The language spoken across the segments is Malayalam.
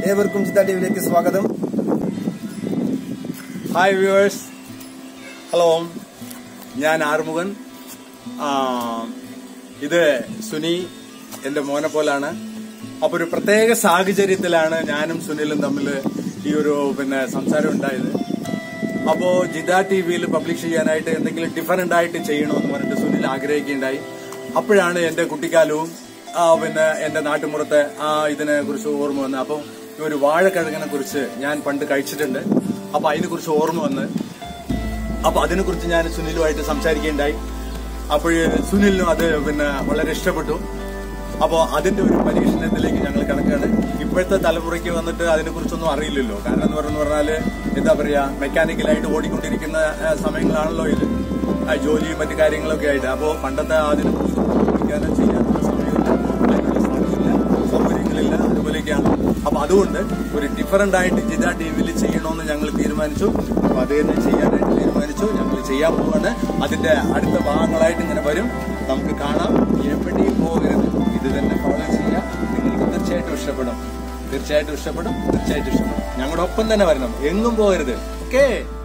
ഏവർക്കും ചിന്താ ടിവിയിലേക്ക് സ്വാഗതം ഹായ് വ്യൂവേഴ്സ് ഹലോ ഞാൻ ആറുമുഖൻ ആ, ഇത് സുനി എന്റെ മോനെ പോലാണ് അപ്പൊ ഒരു പ്രത്യേക സാഹചര്യത്തിലാണ് ഞാനും സുനിലും തമ്മിൽ ഈ ഒരു പിന്നെ സംസാരം ഉണ്ടായത് അപ്പോ ജിദ ടി വിയിൽ പബ്ലിഷ് ചെയ്യാനായിട്ട് എന്തെങ്കിലും ഡിഫറന്റ് ആയിട്ട് ചെയ്യണമെന്ന് പറഞ്ഞിട്ട് സുനിൽ ആഗ്രഹിക്കുകയുണ്ടായി അപ്പോഴാണ് എന്റെ കുട്ടിക്കാലവും ആ, പിന്നെ എന്റെ നാട്ടുമ്പുറത്തെ ആ ഇതിനെ കുറിച്ച് ഓർമ്മ വന്നത് അപ്പം ഈ ഒരു വാഴക്കിഴങ്ങിനെ കുറിച്ച് ഞാൻ പണ്ട് കഴിച്ചിട്ടുണ്ട് അപ്പൊ അതിനെ കുറിച്ച് ഓർമ്മ വന്ന് അപ്പൊ അതിനെ കുറിച്ച് ഞാൻ സുനിലുമായിട്ട് സംസാരിക്കുകയുണ്ടായി അപ്പോൾ സുനിലിനും അത് പിന്നെ വളരെ ഇഷ്ടപ്പെട്ടു അപ്പോൾ അതിന്റെ ഒരു പരീക്ഷണത്തിലേക്ക് ഞങ്ങൾ കിടക്കുകയാണ് ഇപ്പോഴത്തെ തലമുറയ്ക്ക് വന്നിട്ട് അതിനെ കുറിച്ചൊന്നും അറിയില്ലല്ലോ കാരണം എന്ന് പറഞ്ഞു പറഞ്ഞാല് എന്താ പറയാ മെക്കാനിക്കലായിട്ട് ഓടിക്കൊണ്ടിരിക്കുന്ന ആ, സമയങ്ങളാണല്ലോ ഇത് ആ, ജോലിയും മറ്റു കാര്യങ്ങളൊക്കെ ആയിട്ട് അപ്പോൾ പണ്ടത്തെ അതിനെ കുറിച്ച് പഠിക്കാനോ ചെയ്യാനുള്ള സമയമില്ല അതിനുള്ള സ്ഥലമില്ല സൗകര്യങ്ങളില്ല അതുപോലെയൊക്കെയാണ് അപ്പൊ അതുകൊണ്ട് ഒരു ഡിഫറന്റ് ആയിട്ട് ജിത ടി വിയിൽ ചെയ്യണമെന്ന് ഞങ്ങൾ തീരുമാനിച്ചു അപ്പൊ അത് തന്നെ ചെയ്യാനായിട്ട് തീരുമാനിച്ചു ഞങ്ങൾ ചെയ്യാൻ പോവാണ് അതിന്റെ അടുത്ത ഭാഗങ്ങളായിട്ട് ഇങ്ങനെ വരും നമുക്ക് കാണാം എവിടെയും പോകരുത് ഇത് തന്നെ ഫോളോ ചെയ്യാം നിങ്ങൾക്ക് തീർച്ചയായിട്ടും ഇഷ്ടപ്പെടും തീർച്ചയായിട്ടും ഇഷ്ടപ്പെടും തീർച്ചയായിട്ടും ഇഷ്ടപ്പെടും ഞങ്ങളുടെ ഒപ്പം തന്നെ വരണം എങ്ങും പോകരുത് ഓക്കേ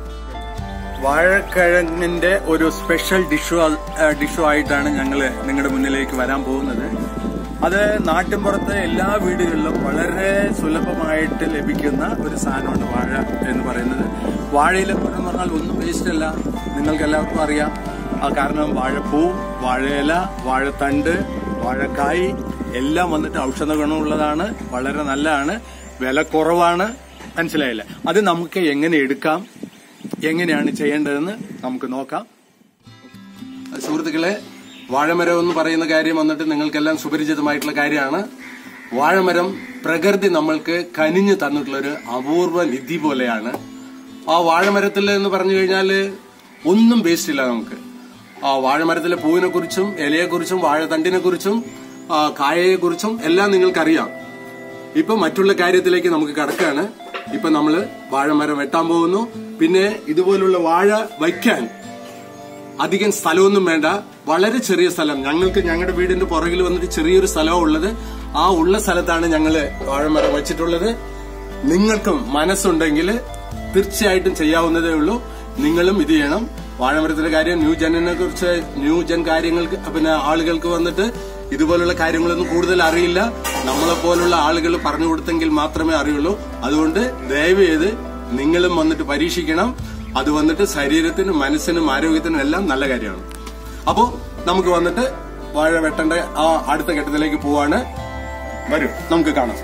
വാഴക്കിഴങ്ങിന്റെ ഒരു സ്പെഷ്യൽ ഡിഷു ഡിഷു ആയിട്ടാണ് ഞങ്ങൾ നിങ്ങളുടെ മുന്നിലേക്ക് വരാൻ പോകുന്നത് അത് നാട്ടിൻപുറത്തെ എല്ലാ വീടുകളിലും വളരെ സുലഭമായിട്ട് ലഭിക്കുന്ന ഒരു സാധനമാണ് വാഴ എന്ന് പറയുന്നത് വാഴയില എന്ന് പറഞ്ഞാൽ ഒന്നും വേസ്റ്റ് അല്ല നിങ്ങൾക്ക് എല്ലാവർക്കും അറിയാം ആ കാരണം വാഴപ്പൂ വാഴയില വാഴത്തണ്ട് വാഴക്കായ് എല്ലാം വന്നിട്ട് ഔഷധ ഗുണമുള്ളതാണ് വളരെ നല്ലതാണ് വില കുറവാണ് മനസ്സിലായില്ലേ അത് നമുക്ക് എങ്ങനെ എടുക്കാം എങ്ങനെയാണ് ചെയ്യേണ്ടതെന്ന് നമുക്ക് നോക്കാം സുഹൃത്തുക്കളെ വാഴമരം എന്ന് പറയുന്ന കാര്യം വന്നിട്ട് നിങ്ങൾക്കെല്ലാം സുപരിചിതമായിട്ടുള്ള കാര്യമാണ് വാഴമരം പ്രകൃതി നമ്മൾക്ക് കനിഞ്ഞു തന്നിട്ടുള്ള ഒരു അപൂർവ നിധി പോലെയാണ് ആ വാഴമരത്തിൽ എന്ന് പറഞ്ഞു കഴിഞ്ഞാൽ ഒന്നും വേസ്റ്റ് ഇല്ല നമുക്ക് ആ വാഴമരത്തിലെ പൂവിനെ കുറിച്ചും ഇലയെ കുറിച്ചും വാഴത്തണ്ടിനെ കുറിച്ചും കായയെ കുറിച്ചും എല്ലാം നിങ്ങൾക്കറിയാം ഇപ്പൊ മറ്റുള്ള കാര്യത്തിലേക്ക് നമുക്ക് കടക്കാണ് ഇപ്പൊ നമ്മള് വാഴമരം വെട്ടാൻ പോകുന്നു പിന്നെ ഇതുപോലുള്ള വാഴ വയ്ക്കാൻ അധികം സ്ഥലമൊന്നും വേണ്ട വളരെ ചെറിയ സ്ഥലം ഞങ്ങൾക്ക് ഞങ്ങളുടെ വീടിന്റെ പുറകിൽ വന്നിട്ട് ചെറിയൊരു സ്ഥലമാണ് ഉള്ളത് ആ ഉള്ള സ്ഥലത്താണ് ഞങ്ങള് വാഴമരം വെച്ചിട്ടുള്ളത് നിങ്ങൾക്കും മനസ്സുണ്ടെങ്കിൽ തീർച്ചയായിട്ടും ചെയ്യാവുന്നതേ ഉള്ളൂ നിങ്ങളും ഇത് ചെയ്യണം വാഴമരത്തിന്റെ കാര്യം ന്യൂ ജനിനെ കുറിച്ച് ന്യൂ ജൻ കാര്യങ്ങൾക്ക് പിന്നെ ആളുകൾക്ക് വന്നിട്ട് ഇതുപോലുള്ള കാര്യങ്ങളൊന്നും കൂടുതൽ അറിയില്ല നമ്മളെ പോലുള്ള ആളുകൾ പറഞ്ഞു കൊടുത്തെങ്കിൽ മാത്രമേ അറിയുള്ളൂ അതുകൊണ്ട് ദയവ് ചെയ്ത് നിങ്ങളും വന്നിട്ട് പരീക്ഷിക്കണം അത് വന്നിട്ട് ശരീരത്തിനും മനസ്സിനും ആരോഗ്യത്തിനും എല്ലാം നല്ല കാര്യമാണ് അപ്പോ നമുക്ക് വന്നിട്ട് വാഴ വെട്ടേണ്ട ആ അടുത്ത ഘട്ടത്തിലേക്ക് പോവാണ് വരൂ നമുക്ക് കാണാം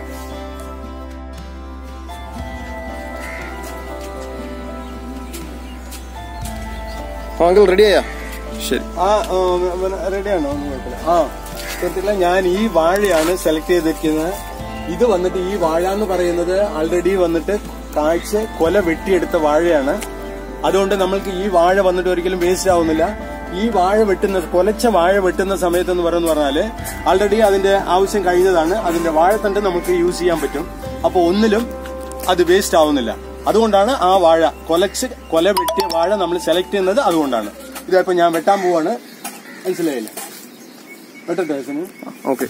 അങ്കിൾ റെഡിയായോ ശരി ആ റെഡിയാണോ ഒന്നും കുഴപ്പമില്ല ആ സത്യത്തില ഞാൻ ഈ വാഴയാണ് സെലക്ട് ചെയ്തിരിക്കുന്നത് ഇത് വന്നിട്ട് ഈ വാഴ എന്ന് പറയുന്നത് ആൾറെഡി വന്നിട്ട് കാഴ്ച കൊല വെട്ടിയെടുത്ത വാഴയാണ് അതുകൊണ്ട് നമ്മൾക്ക് ഈ വാഴ വന്നിട്ട് ഒരിക്കലും വേസ്റ്റ് ആവുന്നില്ല ഈ വാഴ വെട്ടുന്ന കൊലച്ച വാഴ വെട്ടുന്ന സമയത്ത് എന്ന് പറയുന്ന പറഞ്ഞാല് ആൾറെഡി അതിന്റെ ആവശ്യം കഴിഞ്ഞതാണ് അതിന്റെ വാഴത്തണ്ട് നമുക്ക് യൂസ് ചെയ്യാൻ പറ്റും അപ്പൊ ഒന്നിലും അത് വേസ്റ്റ് ആവുന്നില്ല അതുകൊണ്ടാണ് ആ വാഴ കൊലച്ച് കൊല വെട്ടിയ വാഴ നമ്മൾ സെലക്ട് ചെയ്യുന്നത് അതുകൊണ്ടാണ് ഇതിപ്പോ ഞാൻ വെട്ടാൻ പോവാണ് മനസ്സിലായില്ല വെട്ടട്ടെ ഹസന്? ഓക്കെ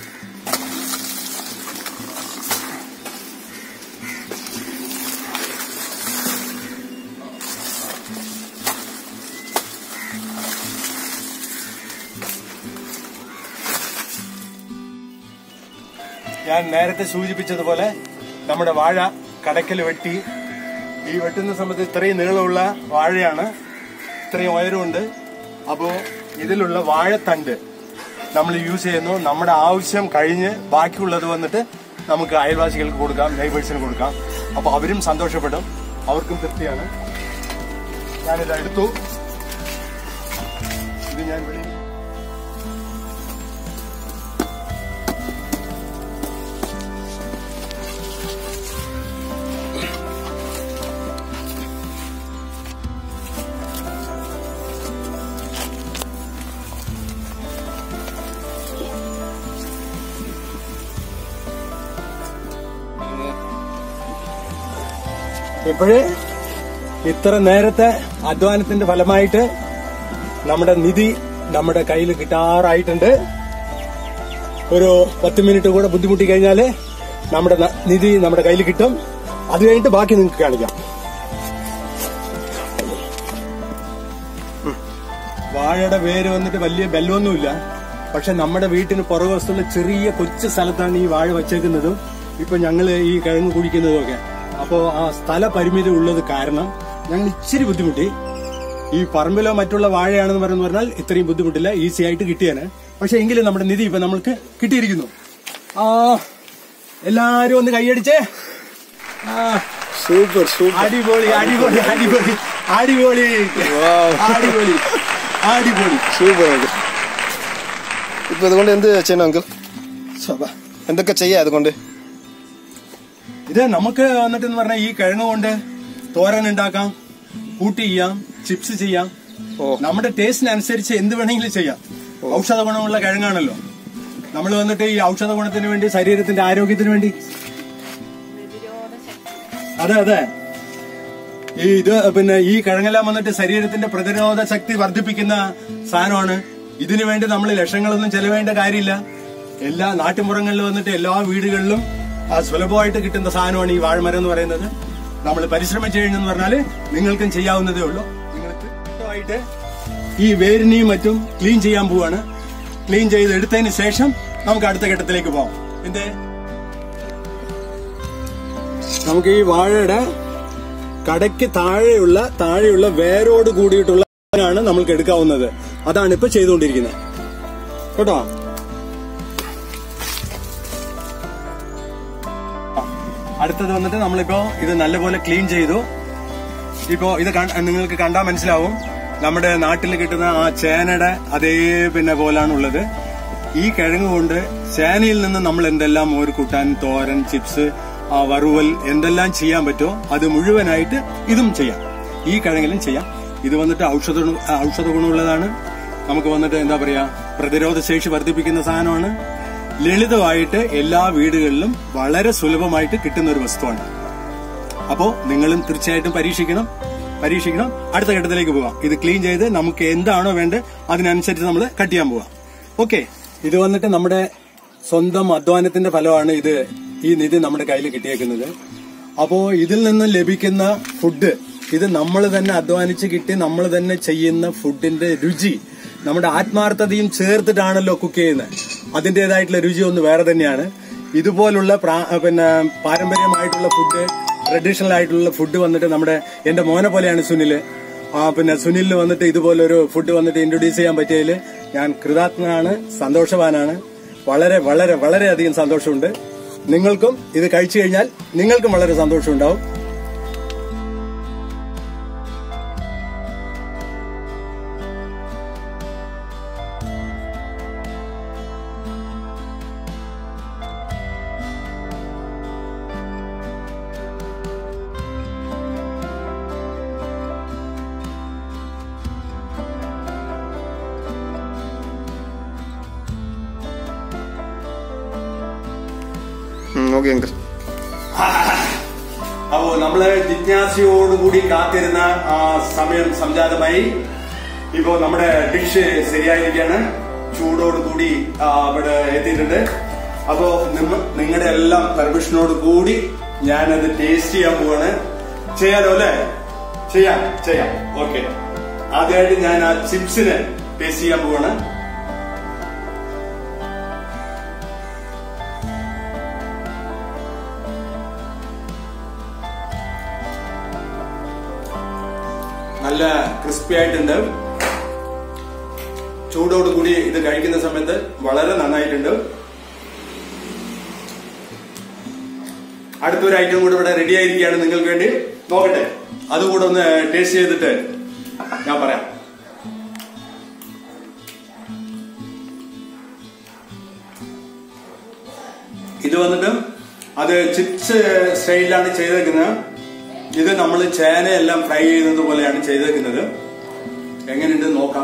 ഞാൻ നേരത്തെ സൂചിപ്പിച്ചതുപോലെ നമ്മുടെ വാഴ കടക്കൽ വെട്ടി ഈ വെട്ടുന്ന സമയത്ത് ഇത്രയും നീളമുള്ള വാഴയാണ് ഇത്രയും ഉയരമുണ്ട് അപ്പോൾ ഇതിലുള്ള വാഴത്തണ്ട് നമ്മൾ യൂസ് ചെയ്യുന്നു നമ്മുടെ ആവശ്യം കഴിഞ്ഞ് ബാക്കിയുള്ളത് വന്നിട്ട് നമുക്ക് അയൽവാസികൾക്ക് കൊടുക്കാം നൈബേഴ്സിന് കൊടുക്കാം അപ്പോൾ അവരും സന്തോഷപ്പെടും അവർക്കും തൃപ്തിയാണ് ഞാനിത് എടുത്തു ഇത് ഞാൻ വെളിയിൽ ഇപ്പോഴേ ഇത്ര നേരത്തെ അധ്വാനത്തിന്റെ ഫലമായിട്ട് നമ്മുടെ നിധി നമ്മുടെ കയ്യിൽ കിട്ടാറായിട്ടുണ്ട് ഒരു പത്ത് മിനിറ്റ് കൂടെ ബുദ്ധിമുട്ടി കഴിഞ്ഞാല് നമ്മുടെ ന- നിധി നമ്മുടെ കയ്യിൽ കിട്ടും അത് കഴിഞ്ഞിട്ട് ബാക്കി നിങ്ങൾക്ക് കാണിക്കാം വാഴയുടെ വേര് വന്നിട്ട് വലിയ ബലമൊന്നുമില്ല പക്ഷെ നമ്മുടെ വീട്ടിന് പുറകുവശത്തുള്ള ചെറിയ കൊച്ചു സ്ഥലത്താണ് ഈ വാഴ വച്ചേക്കുന്നതും ഇപ്പൊ ഞങ്ങൾ ഈ കിഴങ്ങ് കുടിക്കുന്നതും ഒക്കെ അപ്പോ ആ സ്ഥല പരിമിതി ഉള്ളത് കാരണം ഞങ്ങൾ ഇച്ചിരി ബുദ്ധിമുട്ടി ഈ പറമ്പിലോ മറ്റുള്ള വാഴയാണെന്ന് പറഞ്ഞു പറഞ്ഞാൽ ഇത്രയും ബുദ്ധിമുട്ടില്ല ഈസി ആയിട്ട് കിട്ടിയാണ് പക്ഷെ എങ്കിലും നമ്മുടെ നിധി ഇപ്പൊ നമ്മൾക്ക് കിട്ടിയിരിക്കുന്നു ആ എല്ലാരും ഒന്ന് കൈയടിച്ചേ ആ സൂപ്പർ സൂപ്പർ അടിപൊളി അടിപൊളി അടിപൊളി അടിപൊളി അടിപൊളി അടിപൊളി സൂപ്പർ അങ്കിൾ ഇപ്പൊ അതുകൊണ്ട് എന്ത് ചെയ്യണം അങ്കിൾ എന്തൊക്കെ ചെയ്യാം അതുകൊണ്ട് ഇത് നമുക്ക് വന്നിട്ട് എന്ന് പറഞ്ഞാൽ ഈ കിഴങ്ങ് കൊണ്ട് തോരൻ ഉണ്ടാക്കാം കൂട്ടി ചെയ്യാം ചിപ്സ് ചെയ്യാം ഓ. നമ്മുടെ ടേസ്റ്റിനനുസരിച്ച് എന്ത് വേണമെങ്കിലും ചെയ്യാം ഔഷധ ഗുണമുള്ള കിഴങ്ങാണല്ലോ നമ്മൾ വന്നിട്ട് ഈ ഔഷധ ഗുണത്തിന് വേണ്ടി ശരീരത്തിന്റെ ആരോഗ്യത്തിന് വേണ്ടി അതെ അതെ ഈ ഇത് പിന്നെ ഈ കിഴങ്ങെല്ലാം വന്നിട്ട് ശരീരത്തിന്റെ പ്രതിരോധ ശക്തി വർദ്ധിപ്പിക്കുന്ന സാധനമാണ് ഇതിനു വേണ്ടി നമ്മൾ ലക്ഷങ്ങളൊന്നും ചെലവേണ്ട കാര്യമില്ല എല്ലാ നാട്ടിൻപുറങ്ങളിൽ വന്നിട്ട് എല്ലാ വീടുകളിലും ആ, സുലഭമായിട്ട് കിട്ടുന്ന സാധനമാണ് ഈ വാഴമരം എന്ന് പറയുന്നത് നമ്മൾ പരിശ്രമിച്ചു കഴിഞ്ഞെന്ന് പറഞ്ഞാല് നിങ്ങൾക്കും ചെയ്യാവുന്നതേ ഉള്ളൂ നിങ്ങൾക്ക് ഇഷ്ടമായിട്ട് ഈ വേരിനെയും മറ്റും ക്ലീൻ ചെയ്യാൻ പോവാണ് ക്ലീൻ ചെയ്ത് എടുത്തതിന് ശേഷം നമുക്ക് അടുത്ത ഘട്ടത്തിലേക്ക് പോകാം എന്തേ നമുക്ക് ഈ വാഴയുടെ കടയ്ക്ക് താഴെയുള്ള താഴെയുള്ള വേരോട് കൂടിയിട്ടുള്ള ആണ് നമ്മൾക്ക് എടുക്കാവുന്നത് അതാണ് ഇപ്പൊ ചെയ്തുകൊണ്ടിരിക്കുന്നത് കേട്ടോ അടുത്തത് വന്നിട്ട് നമ്മളിപ്പോ ഇത് നല്ലപോലെ ക്ലീൻ ചെയ്തു ഇപ്പോ ഇത് കണ്ട- നിങ്ങൾക്ക് കണ്ടാൽ മനസ്സിലാവും നമ്മുടെ നാട്ടിൽ കിട്ടുന്ന ആ ചേനയുടെ അതേ പിന്നെ പോലാണ് ഉള്ളത് ഈ കിഴങ്ങ് കൊണ്ട് ചേനയിൽ നിന്ന് നമ്മൾ എന്തെല്ലാം മോര് കൂട്ടാൻ തോരൻ ചിപ്സ് ആ വറുവൽ എന്തെല്ലാം ചെയ്യാൻ പറ്റുമോ അത് മുഴുവനായിട്ട് ഇതും ചെയ്യാം ഈ കിഴങ്ങിലും ചെയ്യാം ഇത് വന്നിട്ട് ഔഷധ ഗുണ- ആ, ഔഷധ ഗുണമുള്ളതാണ് നമുക്ക് വന്നിട്ട് എന്താ പറയാ പ്രതിരോധ ശേഷി വർദ്ധിപ്പിക്കുന്ന സാധനമാണ് ലളിതമായിട്ട് എല്ലാ വീടുകളിലും വളരെ സുലഭമായിട്ട് കിട്ടുന്ന ഒരു വസ്തുവാണ് അപ്പോ നിങ്ങളും തീർച്ചയായിട്ടും പരീക്ഷിക്കണം പരീക്ഷിക്കണം അടുത്ത ഘട്ടത്തിലേക്ക് പോവാം ഇത് ക്ലീൻ ചെയ്ത് നമുക്ക് എന്താണോ വേണ്ടത് അതിനനുസരിച്ച് നമ്മൾ കട്ട് ചെയ്യാൻ പോവാം ഓക്കെ ഇത് വന്നിട്ട് നമ്മുടെ സ്വന്തം അധ്വാനത്തിന്റെ ഫലമാണ് ഇത് ഈ നിധി നമ്മുടെ കയ്യിൽ കിട്ടിയേക്കുന്നത് അപ്പോ ഇതിൽ നിന്ന് ലഭിക്കുന്ന ഫുഡ് ഇത് നമ്മൾ തന്നെ അധ്വാനിച്ച് കിട്ടി നമ്മൾ തന്നെ ചെയ്യുന്ന ഫുഡിന്റെ രുചി നമ്മുടെ ആത്മാർത്ഥതയും ചേർത്തിട്ടാണല്ലോ കുക്ക് ചെയ്യുന്നത് അതിന്റേതായിട്ടുള്ള രുചി ഒന്ന് വേറെ തന്നെയാണ് ഇതുപോലുള്ള പ്രാ- പിന്നെ പാരമ്പര്യമായിട്ടുള്ള ഫുഡ് ട്രഡീഷണൽ ആയിട്ടുള്ള ഫുഡ് വന്നിട്ട് നമ്മുടെ എന്റെ മോനെ പോലെയാണ് സുനില് ആ പിന്നെ സുനിലിന് വന്നിട്ട് ഇതുപോലൊരു ഫുഡ് വന്നിട്ട് ഇൻട്രൊഡ്യൂസ് ചെയ്യാൻ പറ്റിയതിൽ ഞാൻ കൃതാത്മനാണ് സന്തോഷവാനാണ് വളരെ വളരെ വളരെയധികം സന്തോഷമുണ്ട് നിങ്ങൾക്കും ഇത് കഴിച്ചു കഴിഞ്ഞാൽ നിങ്ങൾക്കും വളരെ സന്തോഷമുണ്ടാവും ഓക്കെ അങ്കിൾ അപ്പോ നമ്മള് ജിജ്ഞാസയോടുകൂടി കാത്തിരുന്ന ആ സമയം സംജാതമായി ഇപ്പോ നമ്മുടെ ഡിഷ് ശരിയായിരിക്കാണ് ചൂടോടുകൂടി ആ, ഇവിടെ എത്തിയിട്ടുണ്ട് അപ്പോ നിങ്ങളുടെ എല്ലാം പെർമിഷനോട് കൂടി ഞാനത് ടേസ്റ്റ് ചെയ്യാൻ പോവാണ് ചെയ്യാലോ അല്ലേ ചെയ്യാം ചെയ്യാം ഓക്കെ ആദ്യമായിട്ട് ഞാൻ ആ ചിപ്സിന് ടേസ്റ്റ് ചെയ്യാൻ പോവാണ് നല്ല ക്രിസ്പി ആയിട്ടുണ്ട് ചൂടോട് കൂടി ഇത് കഴിക്കുന്ന സമയത്ത് വളരെ നന്നായിട്ടുണ്ട് അടുത്തൊരു ഐറ്റം കൂടെ ഇവിടെ റെഡി ആയിരിക്കുകയാണ് നിങ്ങൾക്ക് വേണ്ടി നോക്കട്ടെ അതുകൂടെ ഒന്ന് ടേസ്റ്റ് ചെയ്തിട്ട് ഞാൻ പറയാം ഇത് വന്നിട്ട് അത് ചിപ്സ് സ്റ്റൈലിലാണ് ചെയ്തേക്കുന്നത് ഇത് നമ്മൾ ചേനയെല്ലാം ഫ്രൈ ചെയ്യുന്നത് പോലെയാണ് ചെയ്തേക്കുന്നത് എങ്ങനെയുണ്ട് നോക്കാം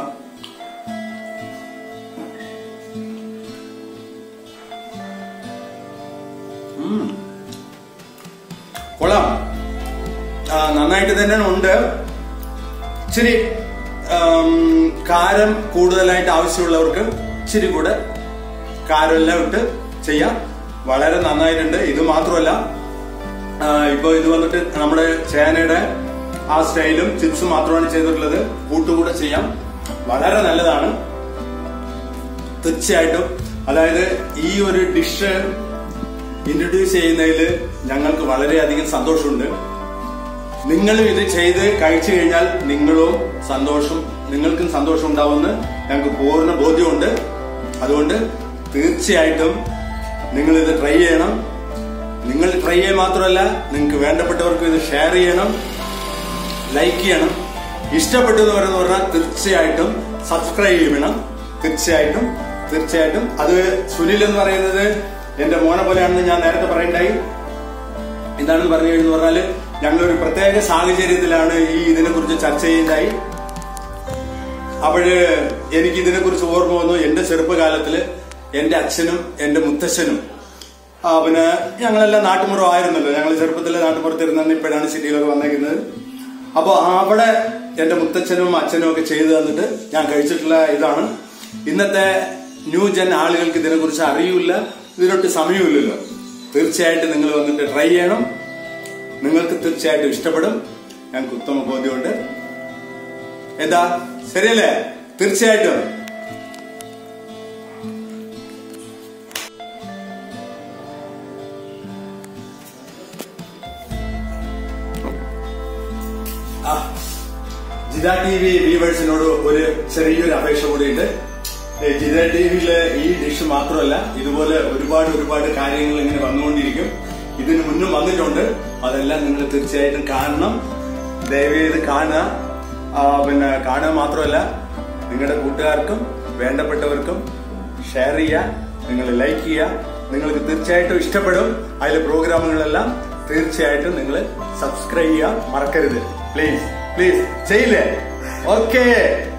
ഉം. കൊള്ളാം ആ, നന്നായിട്ട് തന്നെയാണ് ഉണ്ട് ഇച്ചിരി ആം, കാരം കൂടുതലായിട്ട് ആവശ്യമുള്ളവർക്ക് ഇച്ചിരി കൂടെ കാരമെല്ലാം ഇട്ട് ചെയ്യാം വളരെ നന്നായിട്ടുണ്ട് ഇത് മാത്രമല്ല ആ, ഇപ്പൊ ഇത് വന്നിട്ട് നമ്മുടെ ചേനയുടെ ആ സ്റ്റൈലും ചിപ്സും മാത്രമാണ് ചെയ്തിട്ടുള്ളത് കൂട്ടുകൂടെ ചെയ്യാം വളരെ നല്ലതാണ് തീർച്ചയായിട്ടും അതായത് ഈ ഒരു ഡിഷ് ഇൻട്രൊഡ്യൂസ് ചെയ്യുന്നതിൽ ഞങ്ങൾക്ക് വളരെയധികം സന്തോഷമുണ്ട് നിങ്ങളും ഇത് ചെയ്ത് കഴിച്ചു കഴിഞ്ഞാൽ നിങ്ങളും സന്തോഷം നിങ്ങൾക്കും സന്തോഷം ഉണ്ടാവുമെന്ന് ഞങ്ങൾക്ക് പൂർണ്ണ ബോധ്യമുണ്ട് അതുകൊണ്ട് തീർച്ചയായിട്ടും നിങ്ങൾ ഇത് ട്രൈ ചെയ്യണം നിങ്ങൾ ട്രൈ ചെയ്യുക മാത്രമല്ല നിങ്ങൾക്ക് വേണ്ടപ്പെട്ടവർക്ക് ഇത് ഷെയർ ചെയ്യണം ലൈക്ക് ചെയ്യണം ഇഷ്ടപ്പെട്ടു എന്ന് പറയുന്നത് പറഞ്ഞാൽ തീർച്ചയായിട്ടും സബ്സ്ക്രൈബ് ചെയ്യണം തീർച്ചയായിട്ടും തീർച്ചയായിട്ടും അത് സുനിൽ എന്ന് പറയുന്നത് എന്റെ മോനെ പോലെയാണെന്ന് ഞാൻ നേരത്തെ പറയണ്ടായി എന്താണെന്ന് പറഞ്ഞു കഴിഞ്ഞു പറഞ്ഞാല് ഞങ്ങളൊരു പ്രത്യേക സാഹചര്യത്തിലാണ് ഈ ഇതിനെ കുറിച്ച് ചർച്ച ചെയ്യുന്നതായി അപ്പോഴ് എനിക്ക് ഇതിനെ കുറിച്ച് ഓർമ്മ വന്നു എന്റെ ചെറുപ്പകാലത്തില് എന്റെ അച്ഛനും എന്റെ മുത്തച്ഛനും ആ, പിന്നെ ഞങ്ങളെല്ലാം നാട്ടുമുറം ആയിരുന്നല്ലോ ഞങ്ങൾ ചെറുപ്പത്തിലെ നാട്ടുപുറത്തിരുന്ന ഇപ്പോഴാണ് സിറ്റിയിലൊക്കെ വന്നേക്കുന്നത് അപ്പൊ അവിടെ എന്റെ മുത്തച്ഛനും അച്ഛനും ഒക്കെ ചെയ്തു തന്നിട്ട് ഞാൻ കഴിച്ചിട്ടുള്ള ഇതാണ് ഇന്നത്തെ ന്യൂ ജൻ ആളുകൾക്ക് ഇതിനെക്കുറിച്ച് അറിയില്ല ഇതിനൊട്ട് സമയമില്ലല്ലോ തീർച്ചയായിട്ടും നിങ്ങൾ വന്നിട്ട് ട്രൈ ചെയ്യണം നിങ്ങൾക്ക് തീർച്ചയായിട്ടും ഇഷ്ടപ്പെടും ഞങ്ങൾക്ക് ഉത്തമ ബോധ്യമുണ്ട് എന്താ ശരിയല്ലേ തീർച്ചയായിട്ടും ആ, ജിത ടി വി വ്യൂവേഴ്സിനോട് ഒരു ചെറിയൊരു അപേക്ഷ കൂടിയുണ്ട് ഏ, ജിത ടി വിയില് ഈ ഡിഷ് മാത്രമല്ല ഇതുപോലെ ഒരുപാട് ഒരുപാട് കാര്യങ്ങൾ ഇങ്ങനെ വന്നുകൊണ്ടിരിക്കും ഇതിന് മുന്നും വന്നിട്ടുണ്ട് അതെല്ലാം നിങ്ങൾ തീർച്ചയായിട്ടും കാണണം ദയവേത് കാണുക ആ, പിന്നെ കാണുക മാത്രമല്ല നിങ്ങളുടെ കൂട്ടുകാർക്കും വേണ്ടപ്പെട്ടവർക്കും ഷെയർ ചെയ്യുക നിങ്ങൾ ലൈക്ക് ചെയ്യുക നിങ്ങൾക്ക് തീർച്ചയായിട്ടും ഇഷ്ടപ്പെടും അതിലെ പ്രോഗ്രാമുകളെല്ലാം തീർച്ചയായിട്ടും നിങ്ങൾ സബ്സ്ക്രൈബ് ചെയ്യാൻ മറക്കരുത് പ്ലീസ് പ്ലീസ് ചെയ്യില്ലേ ഓക്കേ